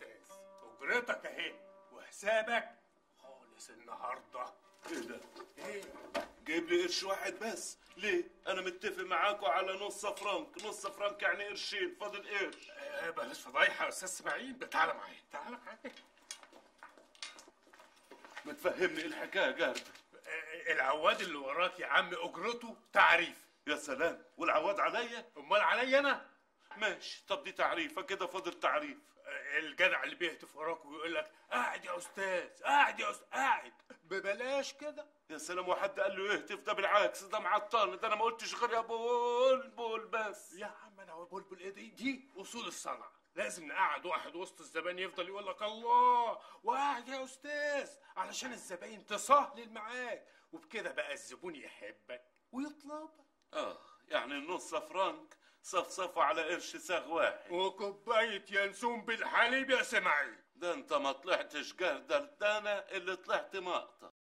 استاذ اجرتك اهي وحسابك خالص النهارده ايه ده ايه جايب لي قرش واحد بس ليه انا متفق معاكم على نص فرنك نص فرنك يعني قرشين فاضل قرش آه، بلاش فضايح يا استاذ اسماعيل ده تعالى معايا تعالى معايا ما تفهمني ايه الحكايه جارد آه، العواد اللي وراك يا عم اجرته تعريف يا سلام والعواد عليا امال عليا انا ماشي طب دي تعريفه كده فاضل تعريف آه، الجدع اللي بيهتف وراك ويقول لك قاعد يا استاذ قاعد يا استاذ قاعد ببلاش كده يا سلام وحد قال له يهتف ده بالعكس ده معطلني ده انا ما قلتش غير يا بلبل بس يا عم انا بلبل ايه دي دي اصول الصنعه لازم نقعد واحد وسط الزبائن يفضل يقول لك الله وقاعد يا استاذ علشان الزباين تصهلل معاك وبكده بقى الزبون يحبك ويطلبك اه يعني النص فرنك صفصفوا على قرش ساغ واحد وكوبايه ينسون بالحليب يا سماعيل ده انت ما طلعتش جردل ده انا اللي طلعت مقطع